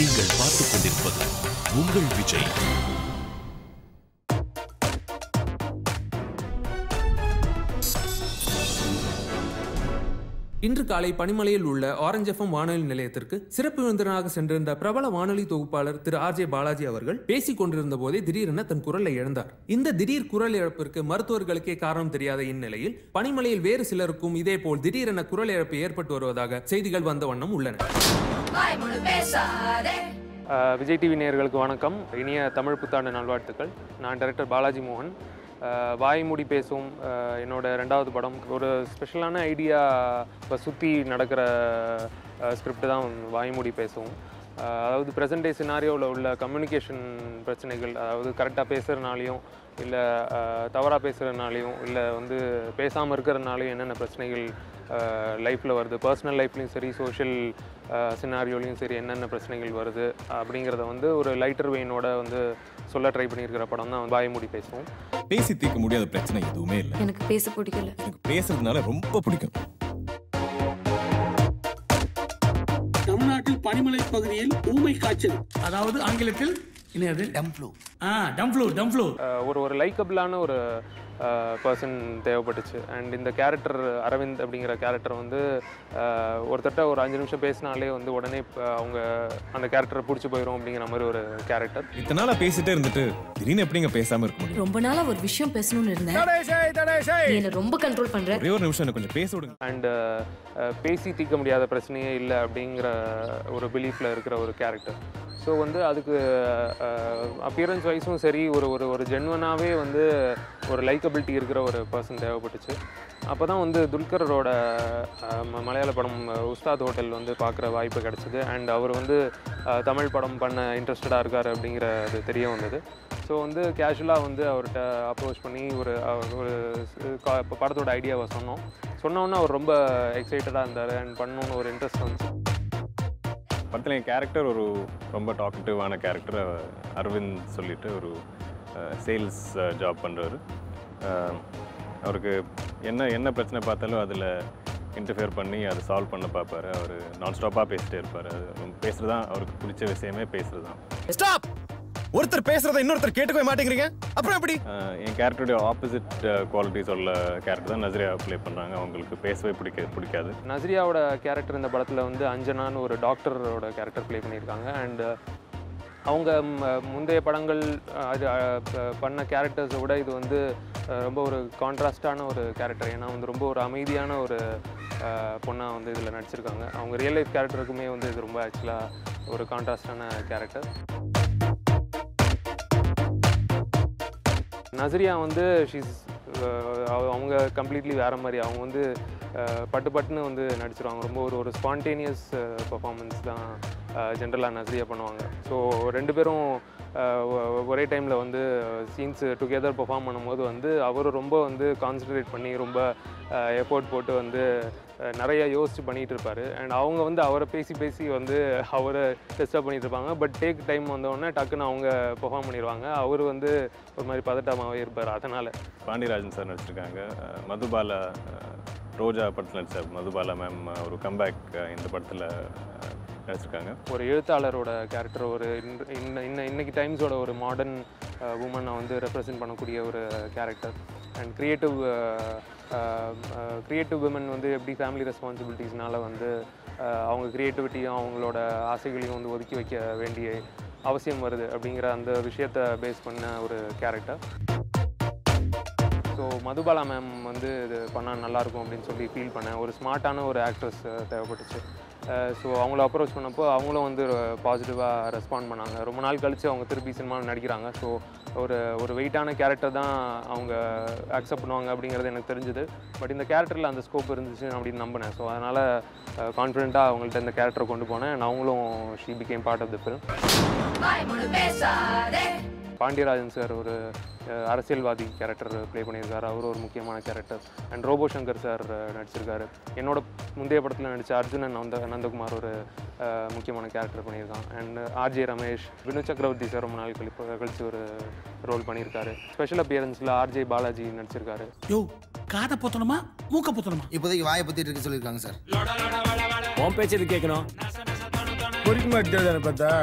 நீங்கள் பார்த்துக் கொண்டிருப்பது உங்கள் விஜய் இன்று காலை பனிமலையில் உள்ள ஆரஞ்ச் எஃப்எம் வானொலி நிலையத்திற்கு சிறப்பு விருந்தினராக சென்றிருந்த பிரபல வானொலி தொகுப்பாளர் திரு ஆர் ஜே பாலாஜி அவர்கள் பேசிக் கொண்டிருந்த போதே திடீரென தன் குரலை இழந்தார் இந்த திடீர் குரல் இழப்பிற்கு மருத்துவர்களுக்கே காரணம் தெரியாத இந்நிலையில் பனிமலையில் வேறு சிலருக்கும் இதேபோல் திடீரென குரல் இழப்பு ஏற்பட்டு வருவதாக செய்திகள் வந்த வண்ணம் உள்ளன அஹ் விஜய் டிவி நேயர்களுக்கு வணக்கம் இனிய தமிழ் புத்தாண்டு நல்வாழ்த்துக்கள் நான் டைரக்டர் பாலாஜி மோகன் அஹ் வாய் மூடி பேசும் அஹ் என்னோட ரெண்டாவது படம் ஒரு ஸ்பெஷலான ஐடியா இப்போ சுற்றி நடக்கிற ஸ்கிரிப்ட் தான் வாய் மூடி பேசும் அஹ் அதாவது ப்ரெசன்ட் டே சினாரியோவில் உள்ள கம்யூனிகேஷன் பிரச்சனைகள் அதாவது கரெக்டாக பேசுகிறனாலையும் இல்லை தவறாக பேசுகிறனாலையும் இல்லை வந்து பேசாமல் இருக்கிறனாலையும் என்னென்ன பிரச்சனைகள் லைஃப்பில் வருது பர்சனல் லைஃப்லையும் சரி சோஷியல் சினாரியோலையும் சரி என்னென்ன பிரச்சனைகள் வருது அப்படிங்கிறத வந்து ஒரு லைட்டர் வெயினோட வந்து சொல்ல ட்ரை பண்ணியிருக்கிற படம் தான் வாய் மூடி பேசுவோம் பேசி தீர்க்க முடியாத பிரச்சனை எதுவுமே இல்லை எனக்கு பேச பிடிக்கல எனக்கு பேசுறதுனால ரொம்ப பிடிக்கும் தமிழ்நாட்டில் பனிமலை பகுதியில் ஊமை காய்ச்சல் அதாவது ஆங்கிலத்தில் என்னது டம்ஃப்ளூ ஆ டம்ஃப்ளூ டம்ஃப்ளூ அஹ் ஒரு ஒரு லைக்கபிளான ஒரு பர்சன் தேவைப்பட்டுச்சு அண்ட் இந்த கேரக்டர் அரவிந்த் அப்படிங்கிற கேரக்டர் வந்து அஹ், ஒருத்தர்ட்ட ஒரு அஞ்சு நிமிஷம் பேசினாலே வந்து உடனே இப்ப அவங்க அந்த கேரக்டரை பிடிச்சி போயிடும் அப்படிங்கிற மாதிரி ஒரு கேரக்டர் இத்தனை நாளா பேசிட்டே இருந்துட்டு திடீர்னு எப்படிங்க பேசாம இருக்க முடியும் ரொம்ப நாளா ஒரு விஷயம் பேசணும்னு இருந்தேன் நீ என்ன ரொம்ப கண்ட்ரோல் பண்ற ஒரே ஒரு நிமிஷம் எனக்கு கொஞ்சம் பேச விடுங்க அண்ட் பேசி தீர்க்க முடியாத பிரச்சனையே இல்லை அப்படிங்கிற ஒரு பிலீஃபில் இருக்கிற ஒரு கேரக்டர் ஸோ வந்து அதுக்கு அப்பியரன்ஸ் வைஸும் சரி ஒரு ஒரு ஒரு ஜென்வனாகவே வந்து ஒரு லைக்கபிலிட்டி இருக்கிற ஒரு பர்சன் தேவைப்பட்டுச்சு அப்போ தான் வந்து துல்கரோட அஹ், ம- மலையாள படம் அஹ், உஸ்தாத் ஹோட்டல் வந்து பார்க்குற வாய்ப்பு கிடச்சிது அண்ட் அவர் வந்து அஹ், தமிழ் படம் பண்ண இன்ட்ரெஸ்டடாக இருக்கார் அப்படிங்கிறது தெரிய வந்தது ஸோ வந்து கேஷுவலாக வந்து அவர்கிட்ட அப்ரோச் பண்ணி ஒரு அவர் ஒரு ஸ்- கா- இப்ப படத்தோட ஐடியாவை சொன்னோம் சொன்னோன்னே அவர் ரொம்ப எக்ஸைட்டடாக இருந்தார் அண்ட் பண்ணணும்னு ஒரு இன்ட்ரெஸ்ட் வந்துச்சு படத்தில் என் கேரக்டர் ஒரு ரொம்ப டாக்கட்டிவான கேரக்டர் அரவிந்த் சொல்லிட்டு ஒரு சேல்ஸ் ஜாப் பண்ணுறவர் அவருக்கு என்ன என்ன பிரச்சனை பார்த்தாலும் அதில் இன்டர்ஃபியர் பண்ணி அதை சால்வ் பண்ண பார்ப்பாரு அவர் நான் ஸ்டாப்பாக பேசிட்டே இருப்பார் அது பேசுகிறது தான் அவருக்கு பிடிச்ச விஷயமே பேசுகிறது தான் ஸ்டாப் ஒருத்தர் பேசுறத இன்னொருத்தர் கேட்டுக்கவே மாட்டேங்கிறீங்க அப்புறம் எப்படி அஹ் என் கேரக்டருடைய ஆப்போசிட் குவாலிட்டிஸ் உள்ள கேரக்டர் தான் நஸ்ரியா ப்ளே பண்ணுறாங்க அவங்களுக்கு பேசவே பிடிக்க பிடிக்காது நஸ்ரியாவோட கேரக்டர் இந்த படத்தில் வந்து அஞ்சனான்னு ஒரு டாக்டரோட கேரக்டர் ப்ளே பண்ணியிருக்காங்க அண்ட் அவங்க ம- முந்தைய படங்கள் அஹ், அது அஹ், ப- பண்ண கேரக்டர்ஸை விட இது வந்து அஹ், ரொம்ப ஒரு கான்ட்ராஸ்டான ஒரு கேரக்டர் ஏன்னா வந்து ரொம்ப ஒரு அமைதியான ஒரு பொண்ணாக வந்து இதில் நடிச்சிருக்காங்க அவங்க ரியல் லைஃப் கேரக்டருக்குமே வந்து இது ரொம்ப ஆக்சுவலாக ஒரு கான்ட்ராஸ்டான கேரக்டர் நஸ்ரியா வந்து ஷீஸ் அவங்க கம்ப்ளீட்லி வேற மாதிரி அவங்க வந்து அஹ், பட்டு பட்டுன்னு வந்து நடிச்சிருவாங்க ரொம்ப ஒரு ஒரு ஸ்பான்டேனியஸ் பர்ஃபார்மன்ஸ் தான் ஜென்ரலாக நஸ்ரியா பண்ணுவாங்க ஸோ ரெண்டு பேரும் அஹ், ஒ- ஒரே டைமில் வந்து சீன்ஸ் டுகெதர் பெர்ஃபார்ம் பண்ணும்போது வந்து அவர் ரொம்ப வந்து கான்சன்ட்ரேட் பண்ணி ரொம்ப எஃபோர்ட் போட்டு வந்து அஹ், நிறைய யோசிச்சு பண்ணிட்டு இருப்பாரு அண்ட் அவங்க வந்து அவரை பேசி பேசி வந்து அவரை டிஸ்டர்ப் பண்ணிட்டு இருப்பாங்க பட் டேக் டைம் வந்தோடனே டக்குன்னு அவங்க பெர்ஃபார்ம் பண்ணிடுவாங்க அவர் வந்து ஒரு மாதிரி பதட்டமாகவே இருப்பார் அதனால் பாண்டியராஜன் சார் நடிச்சிருக்காங்க அஹ் மதுபாலா அஹ் ரோஜா படத்தில் நடிச்ச மதுபாலா மேம் ஒரு கம்பேக் இந்த படத்தில் நடிச்சிருக்காங்க ஒரு எழுத்தாளரோட கேரக்டர் ஒரு இன்- இன்ன இன்ன இன்னைக்கு டைம்ஸோட ஒரு மாடர்ன் உமனை வந்து ரெப்ரசென்ட் பண்ணக்கூடிய ஒரு character and creative creative women வந்து எப்படி ஃபேமிலி ரெஸ்பான்சிபிலிட்டிஸ்னால வந்து அஹ், அவங்க க்ரியேட்டிவிட்டியும் அவங்களோட ஆசைகளையும் வந்து ஒதுக்கி வைக்க வேண்டிய அவசியம் வருது அப்படிங்கிற அந்த விஷயத்தை பேஸ் பண்ண ஒரு கேரக்டர் ஸோ மதுபாலா மேம் வந்து இது பண்ணால் நல்லாயிருக்கும் அப்படின்னு சொல்லி ஃபீல் பண்ணேன் ஒரு ஸ்மார்ட்டான ஒரு ஆக்ட்ரஸ் தேவைப்பட்டுச்சு ஸோ அவங்கள அப்ரோச் பண்ணப்போ அவங்களும் வந்து பாசிட்டிவாக ரெஸ்பாண்ட் பண்ணாங்க ரொம்ப நாள் கழித்து அவங்க திருப்பி சினிமாவில் நடிக்கிறாங்க ஸோ ஒரு ஒரு வெயிட்டான கேரக்டர் தான் அவங்க அக்செப்ட் பண்ணுவாங்க அப்படிங்கிறது எனக்கு தெரிஞ்சுது பட் இந்த கேரக்டரில் அந்த ஸ்கோப் இருந்துச்சு அப்படின்னு நம்பினேன் ஸோ அதனால் கான்ஃபிடென்ட்டாக அவங்கள்ட்ட இந்த கேரக்டரை கொண்டு போனேன் and அவங்களும் she became part of the film Pandiarajan sir ஒரு அஹ், அரசியல்வாதி கேரக்டர் ப்ளே பண்ணியிருக்காரு அவர் ஒரு முக்கியமான character and Robo Shankar sir அஹ், நடிச்சிருக்காரு என்னோட முந்தைய படத்தில் நடித்த அர்ஜுனன் நந்த நந்தகுமார் ஒரு அஹ், முக்கியமான கேரக்டர் பண்ணியிருக்கான் அண்ட் ஆர்ஜே ரமேஷ் வினு சக்கரவர்த்தி சார் ரொம்ப நாள் கழிப்பு கழிச்சு ஒரு ரோல் பண்ணியிருக்காரு ஸ்பெஷல் அப்பியரன்ஸில் ஆர்ஜே பாலாஜி நடிச்சிருக்காரு யோ காதை பொத்தணுமா மூக்க பொத்தணுமா இப்போதைக்கு வாயை பத்திட்டு இருக்க சொல்லியிருக்காங்க சார் உன் பேச்சு எது கேட்கணும் பொறிக்க மாட்டேன் பார்த்தா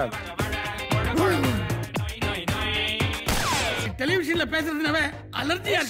டெலிவிஷன்ல பேசுறதுனாவே அலர்ஜியா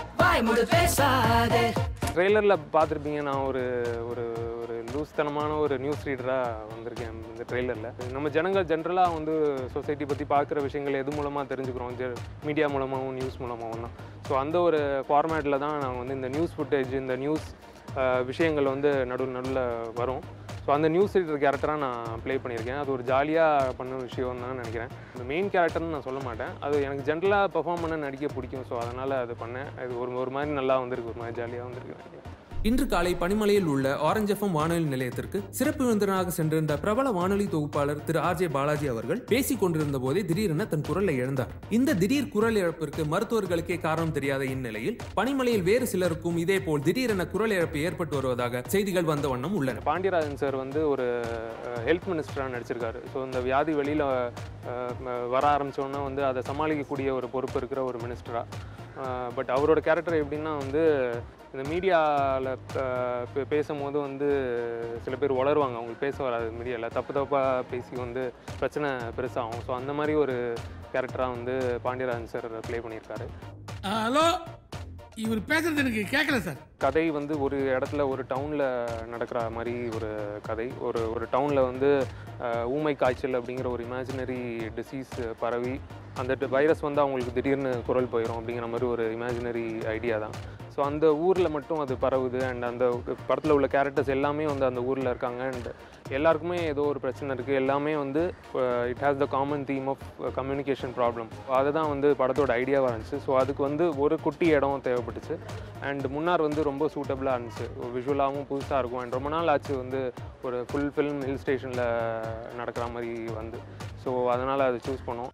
ட்ரெய்லரில் பார்த்துருப்பீங்க நான் ஒரு ஒரு ஒரு லூஸ்தனமான ஒரு நியூஸ் ரீடராக வந்திருக்கேன் இந்த ட்ரெய்லரில் நம்ம ஜனங்கள் ஜென்ரலாக வந்து சொசைட்டி பற்றி பார்க்குற விஷயங்கள் எது மூலமாக தெரிஞ்சுக்கிறோம் ஜெ மீடியா மூலமாகவும் நியூஸ் மூலமாகவும் தான் ஸோ அந்த ஒரு ஃபார்மேட்டில் தான் நான் வந்து இந்த நியூஸ் ஃபுட்டேஜ் இந்த நியூஸ் விஷயங்கள் வந்து நடு நடுவில் வரும் ஸோ அந்த நியூஸ் ரீடர் கேரக்டராக நான் ப்ளே பண்ணியிருக்கேன் அது ஒரு ஜாலியாக பண்ண விஷயம் தான் நினைக்கிறேன் இந்த மெயின் கேரக்டர்னு நான் சொல்ல மாட்டேன் அது எனக்கு ஜென்ரலாக பெர்ஃபார்ம் பண்ண நடிக்க பிடிக்கும் ஸோ அதனால் அது பண்ணேன் அது ஒரு ஒரு மாதிரி நல்லா வந்திருக்கு ஒரு மாதிரி ஜாலியாக வந்திருக்கு நினைக்கிறேன் இன்று காலை பனிமலையில் உள்ள ஆரஞ்ச் எஃப்எம் வானொலி நிலையத்திற்கு சிறப்பு விருந்தினராக சென்றிருந்த பிரபல வானொலி தொகுப்பாளர் திரு ஆர் ஜே பாலாஜி அவர்கள் பேசிக் கொண்டிருந்த போதே திடீரென தன் குரலை இழந்தார் இந்த திடீர் குரல் இழப்பிற்கு மருத்துவர்களுக்கே காரணம் தெரியாத இந்நிலையில் பனிமலையில் வேறு சிலருக்கும் இதேபோல் திடீரென குரல் இழப்பு ஏற்பட்டு வருவதாக செய்திகள் வந்த வண்ணம் உள்ளன பாண்டியராஜன் சார் வந்து ஒரு ஹெல்த் மினிஸ்டராக நடிச்சிருக்காரு ஸோ இந்த வியாதி வெளியில் வர ஆரம்பித்தோன்னா வந்து அதை சமாளிக்கக்கூடிய ஒரு பொறுப்பு இருக்கிற ஒரு மினிஸ்டராக பட் அவரோட கேரக்டர் எப்படின்னா வந்து இந்த மீடியாவில் பேசும்போது வந்து சில பேர் வளருவாங்க அவங்களுக்கு பேச வராது மீடியாவில் தப்பு தப்பாக பேசி வந்து பிரச்சனை பெருசாகும் ஸோ அந்த மாதிரி ஒரு கேரக்டராக வந்து பாண்டியராஜன் சார் ப்ளே பண்ணியிருக்காரு ஹலோ இவர் பேசுறது எனக்கு கேட்கல சார் கதை வந்து ஒரு இடத்துல ஒரு டவுனில் நடக்கிற மாதிரி ஒரு கதை ஒரு ஒரு டவுனில் வந்து அஹ், ஊமை காய்ச்சல் அப்படிங்கிற ஒரு இமேஜினரி டிசீஸ் பரவி அந்த வைரஸ் வந்து அவங்களுக்கு திடீர்னு குரல் போயிடும் அப்படிங்கிற மாதிரி ஒரு இமேஜினரி ஐடியா தான் ஸோ அந்த ஊரில் மட்டும் அது பரவுது அண்ட் அந்த படத்தில் உள்ள கேரக்டர்ஸ் எல்லாமே வந்து அந்த ஊரில் இருக்காங்க அண்ட் எல்லாருக்குமே ஏதோ ஒரு பிரச்சனை இருக்குது எல்லாமே வந்து it has the common theme of communication problem அதுதான் வந்து படத்தோட ஐடியாவாக இருந்துச்சு ஸோ அதுக்கு வந்து ஒரு குட்டி இடம் தேவைப்பட்டுச்சு அண்ட் முன்னார் வந்து ரொம்ப சூட்டபுளாக இருந்துச்சு விஷுவலாகவும் புதுசாக இருக்கும் அண்ட் ரொம்ப நாள் ஆச்சு வந்து ஒரு ஃபுல் ஃபில்ம் ஹில் ஸ்டேஷனில் நடக்கிற மாதிரி வந்து ஸோ அதனால் அதை சூஸ் பண்ணோம்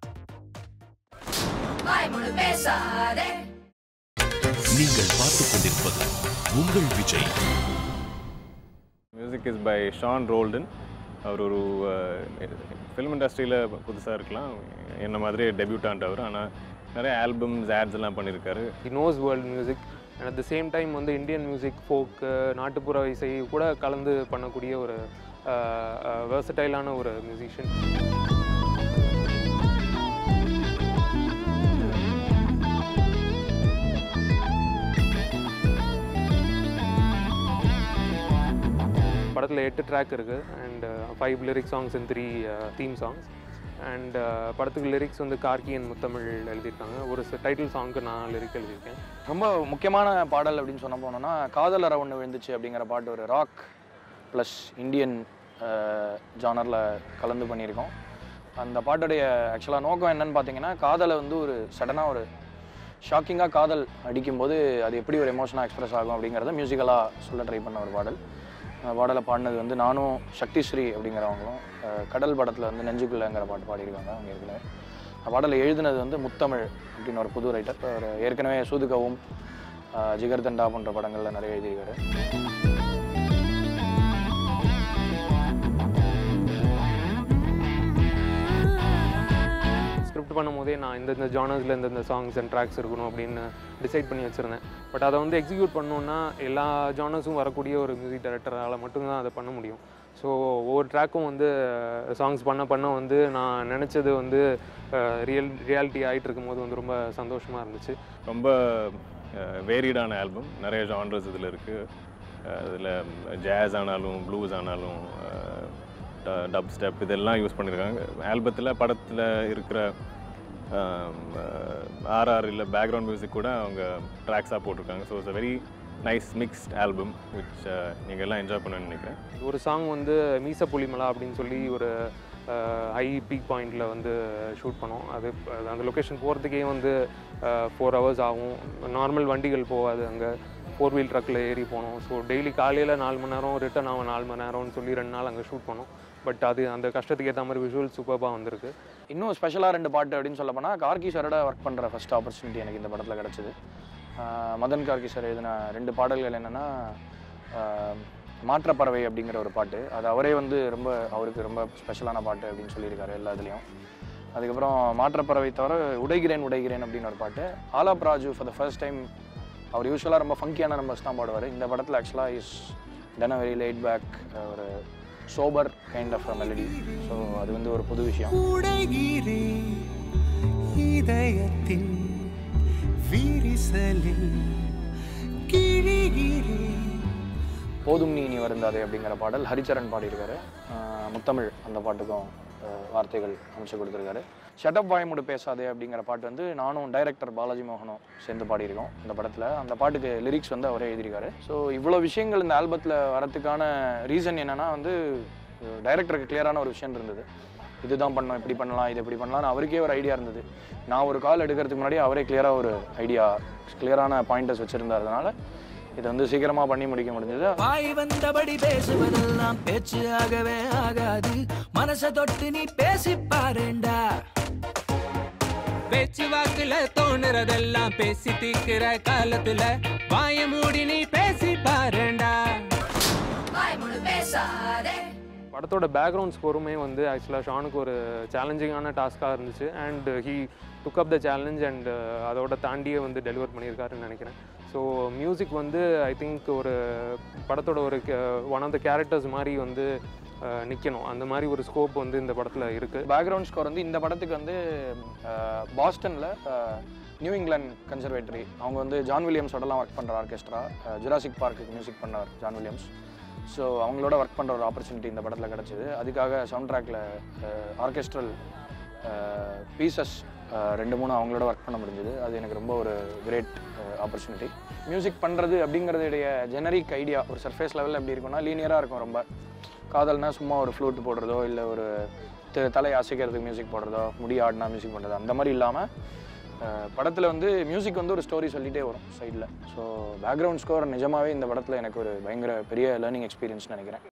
நீங்கள் பார்த்துக் கொண்டிருப்பது உங்கள் Vijay music is by Sean Roldan அவர் ஒரு ஃபிலிம் இண்டஸ்ட்ரியில் புதுசாக இருக்கலாம் என்ன மாதிரி டெபியூட்டான்ட் அவர் ஆனால் நிறைய ஆல்பம்ஸ் ஆட்ஸ் எல்லாம் பண்ணியிருக்காரு he knows world music and at the same time வந்து இந்தியன் மியூசிக் ஃபோக்கு நாட்டுப்புற இசை கூட கலந்து பண்ணக்கூடிய ஒரு வெர்சடைலான ஒரு மியூசிஷியன் படத்தில் எட்டு ட்ராக் இருக்குது and five lyric songs and three theme songs and படத்துக்கு லிரிக்ஸ் வந்து கார்கி அண்ட் முத்தமிழ் எழுதியிருக்காங்க ஒரு டைட்டில் சாங்க்கு நான் லிரிக் எழுதியிருக்கேன் ரொம்ப முக்கியமான பாடல் அப்படின்னு சொன்ன போனோம்னா காதலற ஒன்று விழுந்துச்சு அப்படிங்கிற பாட்டு ஒரு ராக் ப்ளஸ் இந்தியன் ஜானரில் கலந்து பண்ணியிருக்கோம் அந்த பாட்டுடைய ஆக்சுவலாக நோக்கம் என்னன்னு பார்த்தீங்கன்னா காதலை வந்து ஒரு சடனாக ஒரு ஷாக்கிங்காக காதல் அடிக்கும்போது அது எப்படி ஒரு எமோஷனாக எக்ஸ்பிரஸ் ஆகும் அப்படிங்கிறத மியூசிக்கலாக சொல்ல ட்ரை பண்ண ஒரு பாடல் அந்த பாடலை பாடினது வந்து நானும் சக்திஸ்ரீ அப்படிங்கிறவங்களும் அஹ், கடல் படத்தில் வந்து நெஞ்சுக்குள்ளங்கிற பாட்டு பாடியிருக்காங்க அவங்க ஏற்கனவே அந்த பாடலை எழுதினது வந்து முத்தமிழ் அப்படின்னு ஒரு புது ரைட்டர் அவர் ஏற்கனவே சூதுகவும் அஹ், ஜிகர்தண்டா போன்ற படங்களில் நிறைய எழுதியிருக்காரு ஸ்கிரிப்ட் பண்ணும்போதே நான் இந்தந்த ஜானர்ஸில் இந்தந்த சாங்ஸ் அண்ட் ட்ராக்ஸ் இருக்கணும் அப்படின்னு டிசைட் பண்ணி வச்சுருந்தேன் பட் அதை வந்து எக்ஸிக்யூட் பண்ணணுன்னா எல்லா ஜானர்ஸும் வரக்கூடிய ஒரு மியூசிக் டைரக்டரால் மட்டும்தான் அதை பண்ண முடியும் ஸோ ஒவ்வொரு ட்ராக்கும் வந்து சாங்ஸ் பண்ண பண்ண வந்து நான் நினச்சது வந்து ரியல் ரியாலிட்டி ஆகிட்டு இருக்கும்போது வந்து ரொம்ப சந்தோஷமாக இருந்துச்சு ரொம்ப வேரிடான ஆல்பம் நிறைய ஜான்ரஸ் இதில் இருக்குது அதில் ஜாஸ் ஆனாலும் ப்ளூஸ் ஆனாலும் டப் ஸ்டெப் இதெல்லாம் யூஸ் பண்ணியிருக்காங்க ஆல்பத்தில் படத்தில் இருக்கிற ஆர்ஆர் இல்லை பேக்ரவுண்ட் மியூசிக் கூட அவங்க ட்ராக்ஸாக போட்டிருக்காங்க so it's a very nice mixed album which நீங்கள் எல்லாம் என்ஜாய் பண்ணணும்னு நினைக்கிறேன் ஒரு சாங் வந்து மீச புலிமலா அப்படின்னு சொல்லி ஒரு ஹை பீக் பாயிண்டில் வந்து ஷூட் பண்ணோம் அது அது அந்த லொக்கேஷன் போகிறதுக்கே வந்து ஃபோர் ஹவர்ஸ் ஆகும் நார்மல் வண்டிகள் போகாது அங்கே ஃபோர் வீல் ட்ரக்கில் ஏறி போனோம் ஸோ டெய்லி காலையில் நாலு மணி நேரம் ரிட்டன் ஆகும் நாலு மணி நேரம்னு சொல்லி ரெண்டு நாள் அங்கே ஷூட் பண்ணோம் பட் அது அந்த கஷ்டத்துக்கு ஏற்ற மாதிரி விஷுவல் சூப்பராக வந்திருக்கு இன்னும் ஸ்பெஷலாக ரெண்டு பாட்டு அப்படின்னு சொல்ல போனால் கார்கி சாரோட ஒர்க் பண்ணுற ஃபர்ஸ்ட் ஆப்பர்ச்சுனிட்டி எனக்கு இந்த படத்தில் கிடச்சிது மதன் கார்கி சார் எழுதின ரெண்டு பாடல்கள் என்னென்னா மாற்றப்பறவை அப்படிங்கிற ஒரு பாட்டு அது அவரே வந்து ரொம்ப அவருக்கு ரொம்ப ஸ்பெஷலான பாட்டு அப்படின்னு சொல்லியிருக்காரு எல்லா இதுலேயும் அதுக்கப்புறம் மாற்றப்பறவை தவிர உடைகிறேன் உடைகிறேன் அப்படின்னு ஒரு பாட்டு Aalaap Raju for the first time அவர் யூஸ்வலாக ரொம்ப ஃபங்கியான நம்பர்ஸ் தான் பாடுவார் இந்த படத்தில் ஆக்சுவலாக is done very laid back ஒரு sober kind of melody so அது வந்து ஒரு புது விஷயம் உடைகிறேன் இதயத்தின் விரிசலில் கிழிகிறேன் போதும் நீ இனி வருந்தாதே அப்படிங்கிற பாடல் ஹரிச்சரன் பாடியிருக்காரு ஆஹ் முத்தமிழ் அந்த பாட்டுக்கும் ஆஹ் வார்த்தைகள் அமைச்சு கொடுத்துருக்காரு ஷட்டப் வாய்மூடு பேசாதே அப்படிங்கிற பாட்டு வந்து நானும் டைரக்டர் பாலாஜி மோகனும் சேர்ந்து பாடியிருக்கோம் இந்த படத்தில் அந்த பாட்டுக்கு லிரிக்ஸ் வந்து அவரே எழுதியிருக்காரு ஸோ இவ்வளோ விஷயங்கள் இந்த ஆல்பத்தில் வரதுக்கான ரீசன் என்னென்னா வந்து டைரக்டருக்கு கிளியரான ஒரு விஷயம் இருந்தது இதுதான் பண்ணோம் இப்படி பண்ணலாம் இது இப்படி பண்ணலாம்னு அவருக்கே ஒரு ஐடியா இருந்தது நான் ஒரு கால் எடுக்கிறதுக்கு முன்னாடி அவரே கிளியராக ஒரு ஐடியா கிளியரான பாயிண்டர்ஸ் வச்சுருந்ததுனால இதை வந்து சீக்கிரமாக பண்ணி முடிக்க முடிஞ்சது வாய் வந்தபடி பேசுவதெல்லாம் பேச்சு ஆகவே ஆகாது மனசை தொட்டு நீ பேசி பாருண்டா பேச்சு வாக்குல தோணுறதெல்லாம் பேசி தீக்கிற காலத்துல வாய மூடி நீ பேசி பாருண்டா படத்தோட பேக்ரவுண்ட் ஸ்கோருமே வந்து ஆக்சுவலாக ஷானுக்கு ஒரு சேலஞ்சிங்கான டாஸ்க்காக இருந்துச்சு and he took up the challenge and அதோட தாண்டியே வந்து டெலிவர் பண்ணியிருக்காருன்னு நினைக்கிறேன் ஸோ மியூசிக் வந்து ஐ திங்க் ஒரு படத்தோட ஒரு ஒன் ஆஃப் த கேரக்டர்ஸ் மாதிரி வந்து நிற்கணும் அந்த மாதிரி ஒரு ஸ்கோப் வந்து இந்த படத்தில் இருக்குது பேக்ரவுண்ட் ஸ்கோர் வந்து இந்த படத்துக்கு வந்து பாஸ்டனில் நியூ இங்கிலாந்து கன்சர்வேட்டரி அவங்க வந்து ஜான் வில்லியம்ஸோடலாம் ஒர்க் பண்ணுற ஆர்கெஸ்ட்ரா ஜுராசிக் பார்க்குக்கு மியூசிக் பண்ணார் ஜான் வில்லியம்ஸ் ஸோ அவங்களோட ஒர்க் பண்ணுற ஒரு ஆப்பர்ச்சுனிட்டி இந்த படத்தில் கிடச்சிது அதுக்காக சவுண்ட் ட்ராக்கில் ஆர்கெஸ்ட்ரல் பீசஸ் ரெண்டு மூணு அவங்களோட ஒர்க் பண்ண முடிஞ்சது அது எனக்கு ரொம்ப ஒரு கிரேட் ஆப்பர்ச்சுனிட்டி மியூசிக் பண்ணுறது அப்படிங்கிறதுடைய ஜெனரிக் ஐடியா ஒரு சர்ஃபேஸ் லெவலில் எப்படி இருக்கும்னா லீனியராக இருக்கும் ரொம்ப காதல்னா சும்மா ஒரு ஃப்ளூட் போடுறதோ இல்லை ஒரு த- தலை அசைக்கிறதுக்கு மியூசிக் போடுறதோ முடி ஆடினா மியூசிக் பண்ணுறதோ அந்த மாதிரி இல்லாமல் படத்தில் வந்து மியூசிக் வந்து ஒரு ஸ்டோரி சொல்லிகிட்டே வரும் சைடில் ஸோ பேக்ரவுண்ட் ஸ்கோர் நிஜமாவே இந்த படத்தில் எனக்கு ஒரு பயங்கர பெரிய லேர்னிங் எக்ஸ்பீரியன்ஸ் நினைக்கிறேன்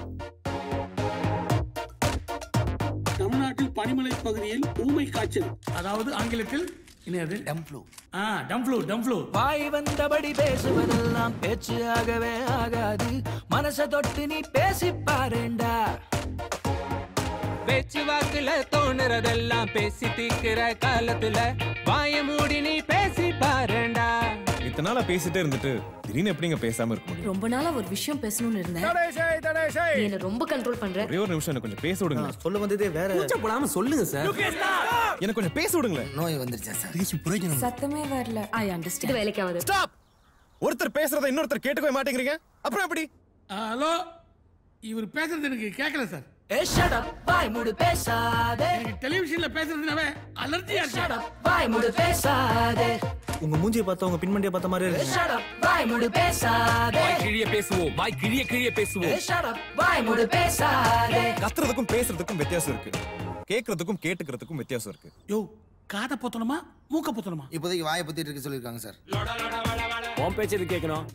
தமிழ்நாட்டில் பனிமலை பகுதியில் ஊமை காய்ச்சல் அதாவது ஆங்கிலத்தில் என்னது டம்ஃப்ளூ ஆ டம்ஃப்ளூ டம்ஃப்ளூ வாய் வந்தபடி பேசுவதெல்லாம் பேச்சு ஆகவே ஆகாது மனசை தொட்டு நீ பேசி பாருண்டா பேச்சு வாக்குல தோணுறதெல்லாம் பேசி தீக்கிற காலத்துல வாய மூடி நீ பேசி பாருண்டா இத்தனை நாளா பேசிட்டே இருந்துட்டு திடீர்னு எப்படிங்க பேசாம இருக்க முடியும் ரொம்ப நாளா ஒரு விஷயம் பேசணும்னு இருந்தேன் நீ என்ன ரொம்ப கண்ட்ரோல் பண்ற ஒரே ஒரு நிமிஷம் எனக்கு கொஞ்சம் பேச விடுங்க சொல்ல வந்ததே வேற கூச்சம் போடாம சொல்லுங்க சார் எனக்கு கொஞ்சம் பேச விடுங்களேன் நோய் வந்துருச்சா சார் பேசி பிரயோஜனம் சத்தமே வரல ஐ அண்டர்ஸ்டாண்ட் இது வேலைக்காவது ஸ்டாப் ஒருத்தர் பேசுறத இன்னொருத்தர் கேட்டுக்கவே மாட்டேங்கிறீங்க அப்புறம் எப்படி ஹலோ இவர் பேசுறது எனக்கு கேட்கல சார் ஏ ஷட் அப் வாய் மூடு பேசாதே எனக்கு டெலிவிஷன்ல பேசுறதுனாவே அலர்ஜியா ஷட் இருக்கு அப் வாய் மூடு பேசாதே உங்க மூஞ்சியை பார்த்தா உங்க பின்மண்டியை பார்த்த மாதிரி ஏ இருக்கு ஷட் அப் வாய் மூடு பேசாதே கிழிய பேசுவோம் வாய் கிழிய கிழிய ஏ பேசுவோம் ஷட் அப் வாய் மூடு பேசாதே கத்துறதுக்கும் பேசுறதுக்கும் வித்தியாசம் இருக்கு கேட்கறதுக்கும் கேட்டுக்கிறதுக்கும் வித்தியாசம் இருக்கு யோ காதை பொத்தணுமா மூக்க பொத்தணுமா இப்போதைக்கு வாயை பத்திட்டு இருக்க சொல்லிருக்காங்க சார் உன் பேச்சு எது கேட்கணும்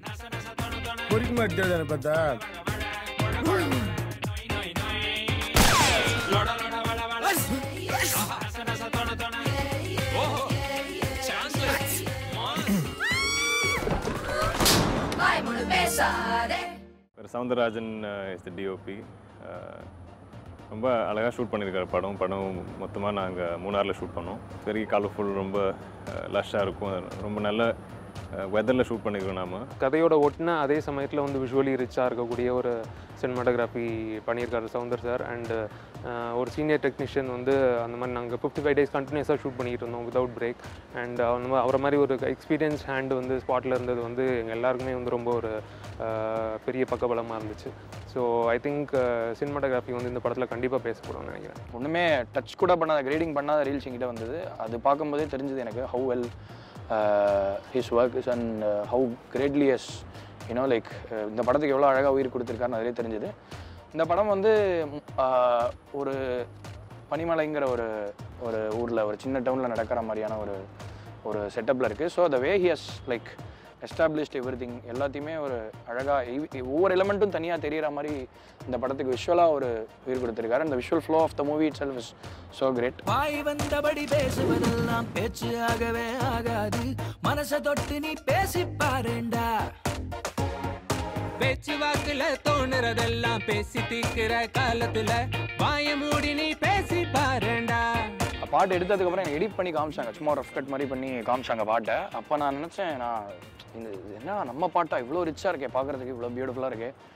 வாய் மூடு பேசாதே வேறு சவுந்தரராஜன் இஸ் த டிஓபி ரொம்ப அழகாக ஷூட் பண்ணியிருக்காரு படம் படம் மொத்தமாக நாங்கள் மூணாரில் ஷூட் பண்ணோம் வெரி கலர்ஃபுல் ரொம்ப லஷ்ஷாக இருக்கும் ரொம்ப நல்ல வெதரில் ஷூட் பண்ணியிருக்கோம் நாம கதையோட ஒட்டின அதே சமயத்தில் வந்து விஷுவலி ரிச்சாக இருக்கக்கூடிய ஒரு சினிமாட்டோகிராஃபி பண்ணியிருக்காரு சவுந்தர் சார் அண்டு ஒரு சீனியர் டெக்னீஷியன் வந்து அந்த மாதிரி நாங்கள் ஃபிஃப்டி ஃபைவ் டேஸ் கண்டினியூஸாக ஷூட் பண்ணிட்டு இருந்தோம் விதவுட் பிரேக் அண்ட் அந்த மாதிரி அவரை மாதிரி ஒரு எக்ஸ்பீரியன்ஸ் ஹேண்ட் வந்து ஸ்பாட்டில் இருந்தது வந்து எங்கள் எல்லாருக்குமே வந்து ரொம்ப ஒரு அஹ், பெரிய பக்கபலமாக இருந்துச்சு ஸோ ஐ திங்க் சினிமாட்டோகிராஃபி வந்து இந்த படத்தில் கண்டிப்பாக பேசப்படும்னு நினைக்கிறேன் ஒன்றுமே டச் கூட பண்ணாத கிரேடிங் பண்ணாத ரீல்ஸ் என்கிட்ட வந்தது அது பார்க்கும்போதே தெரிஞ்சது எனக்கு how well his work is and how greatly as you know like இந்த படத்துக்கு எவ்வளோ அழகாக உயிர் கொடுத்துருக்காருன்னு அதிலே தெரிஞ்சது இந்த படம் வந்து ம், ஆஹ், ஒரு பனிமலைங்கிற ஒரு ஒரு ஊரில் ஒரு சின்ன டவுனில் நடக்கிற மாதிரியான ஒரு ஒரு செட்டப்பில் இருக்குது so the way he's like established everything எல்லாத்தையுமே ஒரு அழகாக ஒவ்வொரு எலமெண்ட்டும் தனியாக தெரியிற மாதிரி இந்த படத்துக்கு விஷுவலாக ஒரு உயிர் கொடுத்துருக்காரு அந்த visual flow of the movie itself is so great வாய் வந்தபடி பேசுவதெல்லாம் பேச்சு ஆகவே ஆகாது மனசை தொட்டு நீ பேசி பாருண்டா பேச்சு வாக்குல தோணுறதெல்லாம் பேசி தீக்கிற காலத்துல வாய மூடி நீ பேசி பாருண்டா பாட்டு எடுத்ததுக்கப்புறம் எனக்கு எடிட் பண்ணி காமிச்சாங்க சும்மா ரஃப் கட் மாதிரி பண்ணி காமிச்சாங்க பாட்டை அப்போ நான் நினச்சேன் நான் இந்த இது என்ன நம்ம பாட்டா இவ்வளோ ரிச்சாக இருக்கே பார்க்குறதுக்கு இவ்வளோ பியூட்டிஃபுல்லாக இருக்கே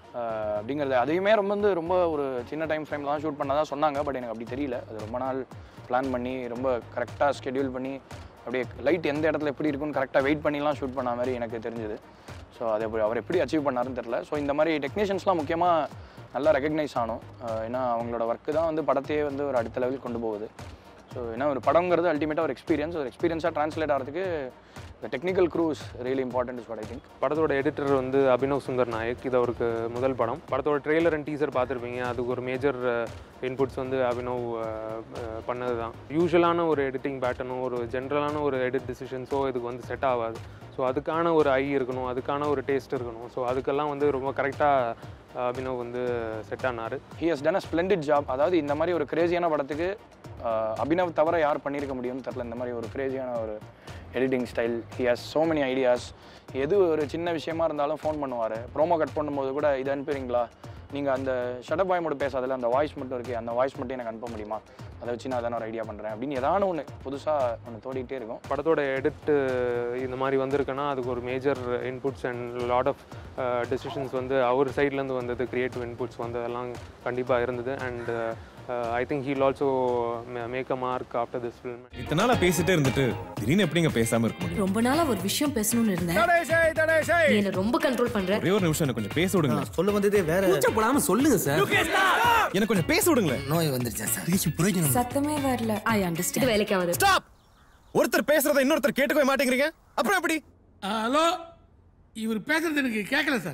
அஹ், அப்படிங்கிறது அதையுமே ரொம்ப வந்து ரொம்ப ஒரு சின்ன டைம் ஃப்ரேமில் தான் ஷூட் பண்ணதா சொன்னாங்க பட் எனக்கு அப்படி தெரியல அது ரொம்ப நாள் பிளான் பண்ணி ரொம்ப கரெக்டாக ஸ்கெடியூல் பண்ணி அப்படியே லைட் எந்த இடத்துல எப்படி இருக்குன்னு கரெக்டாக வெயிட் பண்ணிலாம் ஷூட் பண்ண மாதிரி எனக்கு தெரிஞ்சுது ஸோ அதை எப்படி- அவர் எப்படி அச்சீவ் பண்ணாருன்னு தெரில ஸோ இந்த மாதிரி டெக்னீஷியன்ஸ்லாம் முக்கியமாக நல்லா ரெகக்னைஸ் ஆகணும் அஹ், ஏன்னா அவங்களோட ஒர்க்கு தான் வந்து படத்தையே வந்து ஒரு அடுத்த லெவல் கொண்டு போகுது ஸோ ஏன்னா ஒரு படங்கிறது அல்டிமேட்டாக ஒரு எக்ஸ்பீரியன்ஸ் ஒரு எக்ஸ்பீரியன்ஸாக ட்ரான்ஸ்லேட் ஆகிறதுக்கு இந்த technical crews really important is what I think படத்தோட எடிட்டர் வந்து அபினவ் சுந்தர் நாயக் இது அவருக்கு முதல் படம் படத்தோட ட்ரெய்லர் அண்ட் டீசர் பார்த்துருப்பீங்க அதுக்கு ஒரு மேஜர் இன்புட்ஸ் வந்து அபினவ் பண்ணது தான் யூஸ்வலான ஒரு எடிட்டிங் பேட்டர்னோ ஒரு ஜென்ரலான ஒரு எடிட் டிசிஷன்ஸோ இதுக்கு வந்து செட் ஆகாது ஸோ அதுக்கான ஒரு ஐ இருக்கணும் அதுக்கான ஒரு டேஸ்ட் இருக்கணும் ஸோ அதுக்கெல்லாம் வந்து ரொம்ப கரெக்டாக அபினவ் வந்து செட் ஆனார் he has done a splendid job அதாவது இந்த மாதிரி ஒரு கிரேசியான படத்துக்கு அஹ், அபினவ் தவிர யார் பண்ணியிருக்க முடியும்னு தெரில இந்த மாதிரி ஒரு கிரேசியான ஒரு editing style he has so many ideas எது ஒரு சின்ன விஷயமா இருந்தாலும் ஃபோன் பண்ணுவார் ப்ரோமோ கட் பண்ணும்போது கூட இது அனுப்புறீங்களா நீங்கள் அந்த ஷடப் பாய் மட்டும் பேசாதில்ல அந்த வாய்ஸ் மட்டும் இருக்கே அந்த வாய்ஸ் மட்டும் எனக்கு அனுப்ப முடியுமா அதை வச்சு நான் தானே ஒரு ஐடியா பண்ணுறேன் அப்படின்னு ஏதான ஒன்று புதுசாக ஒன்று தோடிக்கிட்டே இருக்கும் படத்தோட எடிட் இந்த மாதிரி வந்திருக்குன்னா அதுக்கு ஒரு major inputs and lot of decisions வந்து அவர் சைட்லேருந்து வந்தது கிரியேட்டிவ் இன்புட்ஸ் வந்து அதெல்லாம் கண்டிப்பாக இருந்தது and I think he'll also make a mark after this film இத்தனை நாளா பேசிட்டே இருந்துட்டு திடீர்னு எப்படிங்க பேசாம இருக்க முடியும் ரொம்ப நாளா ஒரு விஷயம் பேசணும்னு இருந்தேன் நீ என்ன ரொம்ப கண்ட்ரோல் பண்ற ஒரே ஒரு நிமிஷம் எனக்கு கொஞ்சம் பேச விடுங்க சொல்ல வந்ததே வேற போடாம சொல்லுங்க சார் எனக்கு கொஞ்சம் பேச விடுங்களேன் நோய் வந்துருச்சா சார் புரிஞ்சுக்கணும் சத்தமே வரல ஐ அண்டர்ஸ்டாண்ட் இது வேலைக்காவது ஸ்டாப் ஒருத்தர் பேசுறத இன்னொருத்தர் கேட்டுக்கவே மாட்டேங்கிறீங்க அப்புறம் எப்படி ஹலோ இவர் பேசுறது எனக்கு கேட்கல சார்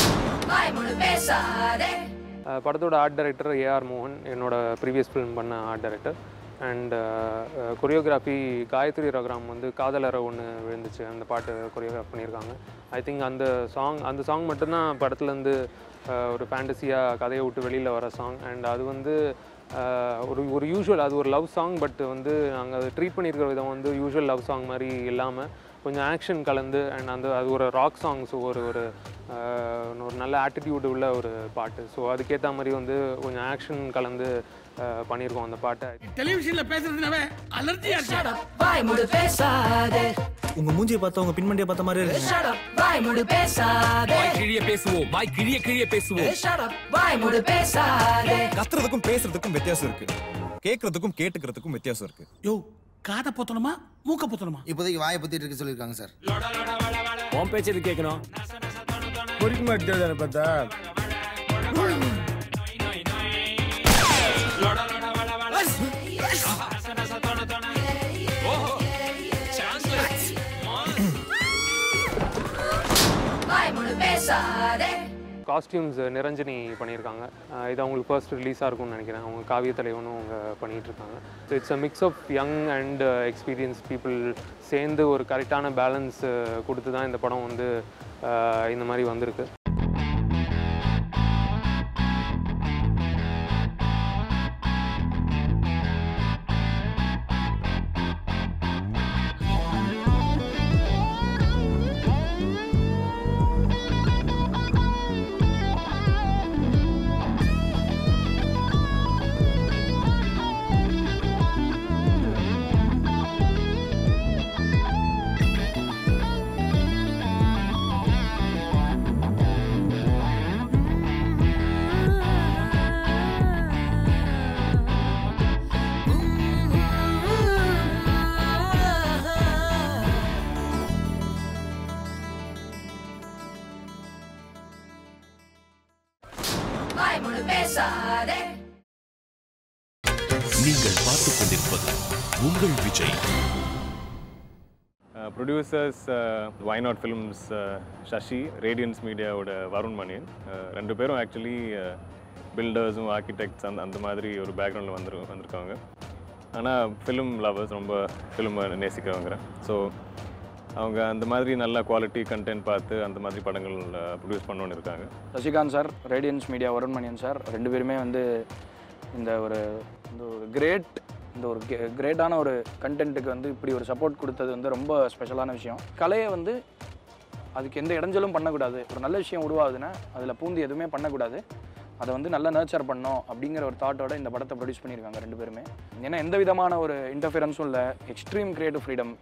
அஹ் படத்தோட ஆர்ட் டைரக்டர் ஏஆர் மோகன் என்னோட ப்ரீவியஸ் ஃபிலிம் பண்ண art director and choreography Gayathri Raghuram வந்து காதலரை ஒன்று விழுந்துச்சு அந்த பாட்டு கொரியோகிராஃப் பண்ணியிருக்காங்க ஐ திங்க் அந்த சாங் அந்த சாங் மட்டும்தான் படத்துலேருந்து ஒரு ஃபேண்டசியாக கதையை விட்டு வெளியில் வர சாங் அண்ட் அது வந்து அஹ், ஒரு ஒரு யூஷுவல் அது ஒரு லவ் சாங் பட் வந்து நாங்கள் அதை ட்ரீட் பண்ணியிருக்கிற விதம் வந்து யூஷுவல் லவ் சாங் மாதிரி இல்லாமல் கொஞ்சம் ஆக்ஷன் கலந்து அண்ட் அந்த அது ஒரு ராக் சாங்ஸ் ஒரு ஒரு அஹ், ஒரு நல்ல ஆட்டிடியூட் உள்ள ஒரு பாட்டு ஸோ அதுக்கேற்ற மாதிரி வந்து கொஞ்சம் ஆக்ஷன் கலந்து அஹ், பண்ணியிருக்கோம் அந்த பாட்டை டெலிவிஷன்ல பேசுறதுனாவே அலர்ஜியா இருக்கு வாய் மூடு பேசாதே உங்க மூஞ்சியை பார்த்தா உங்க பின்மண்டியை பார்த்த மாதிரி இருக்கு Shut up, வாய் மூடு பேசாதே கிழிய பேசுவோம் வாய் கிழிய கிழிய பேசுவோம் Shut up, வாய் மூடு பேசாதே கத்துறதுக்கும் பேசுறதுக்கும் வித்தியாசம் இருக்கு கேட்கறதுக்கும் கேட்டுக்கிறதுக்கும் வித்தியாசம் இருக்கு யோ காதை பொத்தணுமா மூக்க பொத்தணுமா இப்போதைக்கு வாயை பத்திட்டு இருக்க சொல்லியிருக்காங்க சார் உன் பேச்சு எது கேட்கணும் பொறிக்க மாட்டேன் பார்த்தா வாய் மூடு பேசாதே காஸ்டியூம்ஸ் நிரஞ்சனி பண்ணியிருக்காங்க அஹ் இது அவங்களுக்கு ஃபர்ஸ்ட் ரிலீஸாக இருக்கும்னு நினைக்கிறேன் அவங்க காவிய தலைவனும் அவங்க பண்ணிகிட்டு இருக்காங்க so it's a mix of young and experience people சேர்ந்து ஒரு கரெக்டான பேலன்ஸ் கொடுத்து தான் இந்த படம் வந்து அஹ் இந்த மாதிரி வந்திருக்கு வாய் மூடு பேசாதே நீங்கள் பார்த்துக் கொண்டிருப்பது உங்கள் Vijay producers Not Films Sashi Radiance மீடியாவோட வருண் மணியன் அஹ், ரெண்டு பேரும் ஆக்சுவலி பில்டர்ஸும் ஆர்கிடெக்ட்ஸ் அந்த அந்த மாதிரி ஒரு பேக்ரவுண்டில் வந்துரு வந்திருக்காங்க ஆனால் ஃபிலிம் லவர்ஸ் ரொம்ப ஃபிலிமை நேசிக்கிறவங்க ஸோ அவங்க அந்த மாதிரி நல்ல குவாலிட்டி கண்டென்ட் பார்த்து அந்த மாதிரி படங்கள் ப்ரொடியூஸ் பண்ணணுன்னு இருக்காங்க Sashikanth sir Radiance Media Varun Manian sir ரெண்டு பேருமே வந்து இந்த ஒரு இந்த ஒரு கிரேட் இந்த ஒரு கிரேட்டான ஒரு கண்டென்ட்டுக்கு வந்து இப்படி ஒரு சப்போர்ட் கொடுத்தது வந்து ரொம்ப ஸ்பெஷலான விஷயம் கலையை வந்து அதுக்கு எந்த இடைஞ்சலும் பண்ணக்கூடாது ஒரு நல்ல விஷயம் உருவாகுதுன்னா அதில் பூந்து எதுவுமே பண்ணக்கூடாது அதை வந்து நல்லா நர்ச்சர் பண்ணோம் அப்படிங்கிற ஒரு தாட்டோட இந்த படத்தை ப்ரொடியூஸ் பண்ணியிருக்காங்க ரெண்டு பேருமே ஏன்னா எந்த விதமான ஒரு இன்டர்ஃபியரன்ஸும் இல்லை எக்ஸ்ட்ரீம் கிரியேட்டிவ் ஃப்ரீடம்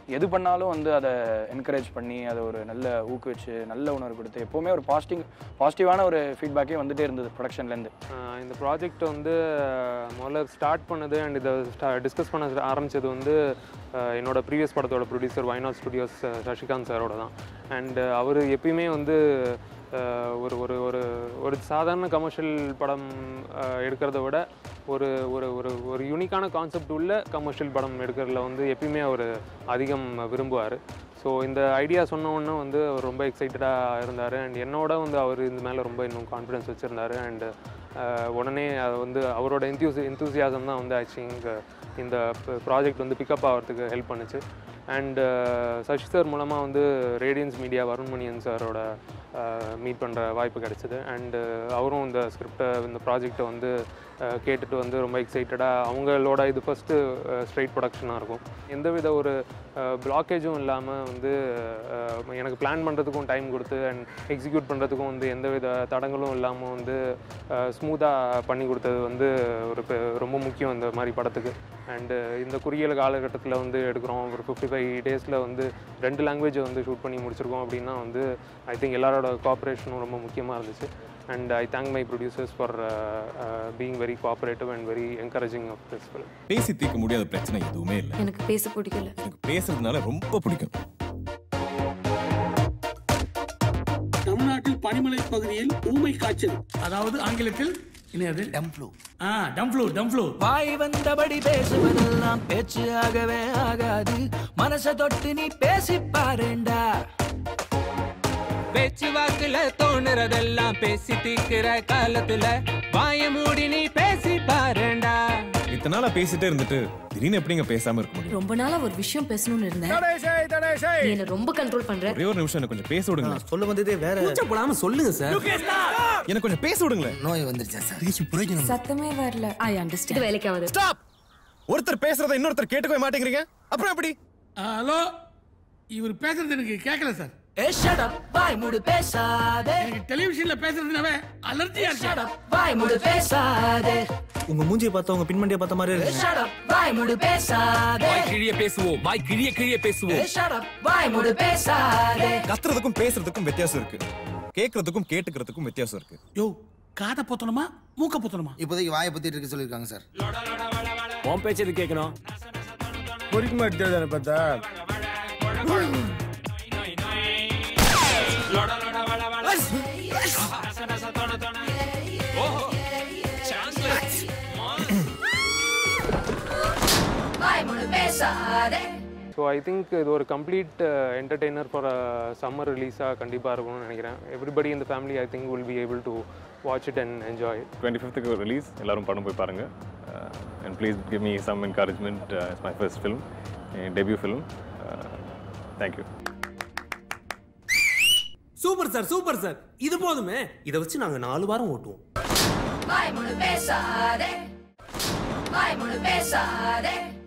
எது பண்ணாலும் வந்து அதை என்கரேஜ் பண்ணி அதை ஒரு நல்ல ஊக்குவிச்சு நல்ல உணர்வு கொடுத்து எப்போவுமே ஒரு பாசிட்டிவ் பாசிட்டிவான ஒரு ஃபீட்பேக்கே வந்துட்டே இருந்தது ப்ரொடக்ஷன்லேருந்து ஆஹ் இந்த ப்ராஜெக்ட் வந்து ஆஹ் முதல்ல ஸ்டார்ட் பண்ணது அண்ட் இதை டிஸ்கஸ் பண்ண ஆரம்பிச்சது வந்து ஆஹ் என்னோட ப்ரீவியஸ் படத்தோட ப்ரொடியூசர் வைநாட் ஸ்டுடியோஸ் சசிகாந்த் சாரோட தான் அண்ட் அவர் எப்பயுமே வந்து ஆஹ் ஒரு ஒரு ஒரு ஒரு சாதாரண கமர்ஷியல் படம் ஆஹ் எடுக்கிறத விட ஒரு ஒரு ஒரு ஒரு யூனிக்கான கான்செப்ட் உள்ள கமர்ஷியல் படம் எடுக்கிறதுல வந்து எப்பயுமே அவர் அதிகம் விரும்புவார் ஸோ இந்த ஐடியா சொன்ன உடனே வந்து அவர் ரொம்ப எக்ஸைட்டடாக இருந்தார் அண்ட் என்னோட வந்து அவர் இந்த மேலே ரொம்ப இன்னும் கான்ஃபிடன்ஸ் வச்சுருந்தாரு அண்ட் உடனே அது வந்து அவரோட என்த்யூசி என்தூசியாசம் தான் வந்து ஆக்சுவலி இந்த ப்ராஜெக்ட் வந்து பிக்கப் ஆகிறதுக்கு ஹெல்ப் பண்ணுச்சு அண்ட் சசி சார் மூலமாக வந்து ரேடியன்ஸ் மீடியா வருண்மணியன் சாரோட மீட் பண்ணுற வாய்ப்பு கிடைச்சிது அண்டு அவரும் இந்த ஸ்கிரிப்டை இந்த ப்ராஜெக்டை வந்து அஹ், கேட்டுட்டு வந்து ரொம்ப எக்ஸைட்டடாக அவங்களோட இது ஃபஸ்ட்டு ஸ்ட்ரைட் ப்ரொடக்ஷனாக இருக்கும் எந்தவித ஒரு பிளாக்கேஜும் இல்லாமல் வந்து அஹ், எனக்கு பிளான் பண்ணுறதுக்கும் டைம் கொடுத்து அண்ட் எக்ஸிக்யூட் பண்ணுறதுக்கும் வந்து எந்தவித தடங்களும் இல்லாமல் வந்து ஸ்மூத்தாக பண்ணி கொடுத்தது வந்து ஒரு பெ- ரொம்ப முக்கியம் இந்த மாதிரி படத்துக்கு அண்டு இந்த குறுகிய காலகட்டத்தில் வந்து எடுக்கிறோம் ஒரு ஃபிஃப்டி ஃபைவ் டேஸில் வந்து ரெண்டு லாங்குவேஜை வந்து ஷூட் பண்ணி முடிச்சிருக்கோம் அப்படின்னா வந்து ஐ திங்க் எல்லாரோட கோஆப்ரேஷனும் ரொம்ப முக்கியமாக இருந்துச்சு and I thank my producers for being very cooperative and very encouraging of this film பேசி தீர்க்க முடியாத பிரச்சனை எதுவுமே இல்லை எனக்கு பேச பிடிக்கல எனக்கு பேசுறதுனால ரொம்ப பிடிக்கும் தமிழ்நாட்டில் பனிமலை பகுதியில் ஊமை காய்ச்சல் அதாவது ஆங்கிலத்தில் என்னது டம்ஃப்ளூ ஆ டம்ஃப்ளூ டம்ஃப்ளூ வாய் வந்தபடி பேசுவதெல்லாம் பேச்சு ஆகவே ஆகாது மனச தொட்டு நீ பேசி பாருண்டா பேச்சு வாக்குல தோணுறதெல்லாம் பேசி தீக்கிற காலத்துல வாய மூடி நீ பேசி பாருண்டா இத்தனை நாளா பேசிட்டே இருந்துட்டு திடீர்னு எப்படிங்க பேசாம இருக்க முடியும் ரொம்ப நாளா ஒரு விஷயம் பேசணும்னு இருந்தேன் நீ என்ன ரொம்ப கண்ட்ரோல் பண்ற ஒரே ஒரு நிமிஷம் எனக்கு கொஞ்சம் பேச விடுங்க சொல்ல வந்ததே வேற கூச்சம் போடாம சொல்லுங்க சார் எனக்கு கொஞ்சம் பேச விடுங்களேன் நோய் வந்துருச்சா சார் பேசி பிரயோஜனம் சத்தமே வரல ஐ அண்டர்ஸ்டாண்ட் இது வேலைக்கு ஆகுது ஸ்டாப் ஒருத்தர் பேசுறத இன்னொருத்தர் கேட்டுக்கவே மாட்டேங்கிறீங்க அப்புறம் எப்படி ஹலோ இவர் பேசுறது எனக்கு கேட்கல சார் ஏ ஷட் அப் வாய் மூடு பேசாதே எனக்கு டெலிவிஷன்ல பேசுறதுனாவே அலர்ஜியா ஷட் இருக்கு அப் வாய் மூடு பேசாதே உங்க மூஞ்சியை பார்த்தா உங்க பின்மண்டியை பார்த்த மாதிரி ஏ இருக்கு ஷட் அப் வாய் மூடு பேசாதே கிழிய பேசுவோம் வாய் கிழிய கிழிய ஏ பேசுவோம் ஷட் அப் வாய் மூடு பேசாதே கத்துறதுக்கும் பேசுறதுக்கும் வித்தியாசம் இருக்கு கேட்கறதுக்கும் கேட்டுக்கிறதுக்கும் வித்தியாசம் இருக்கு யோ காதை பொத்தணுமா மூக்க பொத்தணுமா இப்போதைக்கு வாயை பத்திட்டு இருக்க சொல்லிருக்காங்க சார் உன் பேச்சது கேட்கணும் பொறிக்க மாட்டேன் பார்த்தா வாய் மூடு பேசாதே ஸோ ஐ திங்க் இது ஒரு கம்ப்ளீட் என்டர்டெய்னர் ஃபார் சம்மர் ரிலீஸாக கண்டிப்பாக இருக்கும்னு நினைக்கிறேன் எவ்ரிபடி இந்த family I think will be able to watch it and enjoy twenty ஃபிஃப்த்துக்கு ரிலீஸ் எல்லாரும் படம் போய் பாருங்கள் and please give me some encouragement it's my first film debut film thank you super sir super sir இது போதுமே இதை வச்சு நாங்க நாலு வாரம் ஓட்டுவோம் வாய் மூடு பேசாதே வாய் மூடு பேசாதே